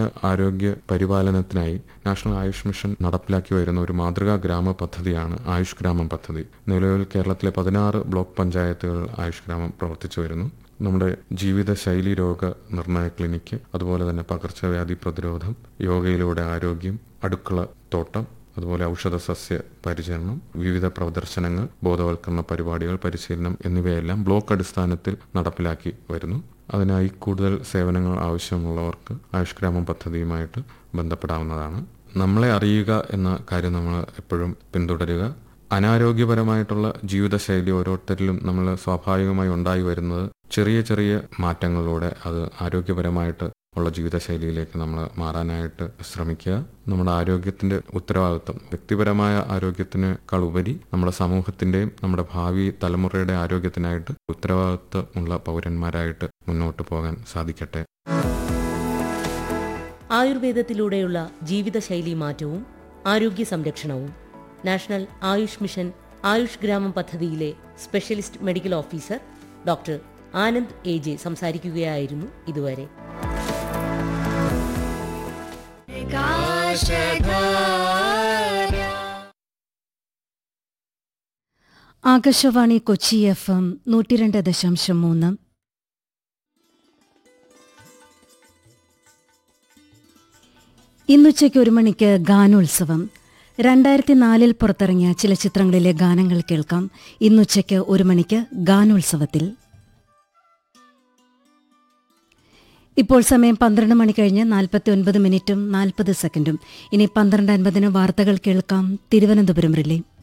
ആരോഗ്യ പരിപാലനത്തിനായി national Ayush mission നടപ്പിലാക്കി വരുന്ന ഒരു മാതൃകാ ഗ്രാമ പദ്ധതിയാണ് ആയുഷ് ഗ്രാമം പദ്ധതി നിലവിൽ കേരളത്തിലെ പതിനാറ് ബ്ലോക്ക് പഞ്ചായത്തുകൾ ആയുഷ് ഗ്രാമം പ്രവർത്തിച്ചു വരുന്നു നമ്മുടെ ജീവിതശൈലി രോഗ നിർണയ ക്ലിനിക്ക് അതുപോലെ തന്നെ പകർച്ചവ്യാധി പ്രതിരോധം യോഗയിലൂടെ ആരോഗ്യം അടുക്കള തോട്ടം അതുപോലെ ഔഷധ സസ്യ പരിചരണം വിവിധ പ്രദർശനങ്ങൾ ബോധവൽക്കരണ പരിപാടികൾ പരിശീലനം എന്നിവയെല്ലാം ബ്ലോക്ക് അടിസ്ഥാനത്തിൽ നടപ്പിലാക്കി വരുന്നു അതിനായി കൂടുതൽ സേവനങ്ങൾ ആവശ്യമുള്ളവർക്ക് ആയുഷ് ഗ്രാമം പദ്ധതിയുമായിട്ട് ബന്ധപ്പെടാവുന്നതാണ് നമ്മളെ അറിയുക എന്ന കാര്യം നമ്മൾ എപ്പോഴും പിന്തുടരുക അനാരോഗ്യപരമായിട്ടുള്ള ജീവിതശൈലി ഓരോരുത്തരിലും നമ്മൾ സ്വാഭാവികമായി ഉണ്ടായി വരുന്നത് ചെറിയ ചെറിയ മാറ്റങ്ങളിലൂടെ അത് ആരോഗ്യപരമായിട്ട് ഉള്ള ജീവിതശൈലിയിലേക്ക് നമ്മൾ മാറാനായിട്ട് ശ്രമിക്കുക നമ്മുടെ ആരോഗ്യത്തിന്റെ ഉത്തരവാദിത്വം വ്യക്തിപരമായ ആരോഗ്യത്തിനേക്കാൾ ഉപരി നമ്മുടെ സമൂഹത്തിന്റെയും നമ്മുടെ ഭാവി തലമുറയുടെ ആരോഗ്യത്തിനായിട്ട് ഉത്തരവാദിത്വമുള്ള പൗരന്മാരായിട്ട് മുന്നോട്ട് പോകാൻ സാധിക്കട്ടെ ആയുർവേദത്തിലൂടെയുള്ള ജീവിതശൈലി മാറ്റവും ആരോഗ്യ സംരക്ഷണവും നാഷണൽ ആയുഷ് മിഷൻ ആയുഷ് ഗ്രാമം പദ്ധതിയിലെ specialist medical officer doctor Anand A J സംസാരിക്കുകയായിരുന്നു ഇതുവരെ ആകാശവാണി കൊച്ചി എഫ് എം നൂറ്റിരണ്ട് ദശാംശം മൂന്ന് ഇന്നുച്ചയ്ക്ക് ഒരു മണിക്ക് ഗാനോത്സവം രണ്ടായിരത്തി നാലിൽ പുറത്തിറങ്ങിയ ചില ചിത്രങ്ങളിലെ ഗാനങ്ങൾ കേൾക്കാം ഇന്നുച്ചയ്ക്ക് ഒരു മണിക്ക് ഗാനോത്സവത്തിൽ ഇപ്പോൾ സമയം പന്ത്രണ്ട് മണി കഴിഞ്ഞ് നാൽപ്പത്തി ഒൻപത് മിനിറ്റും നാൽപ്പത് സെക്കൻഡും ഇനി പന്ത്രണ്ട് അൻപതിന് വാർത്തകൾ കേൾക്കാം തിരുവനന്തപുരം റിലേ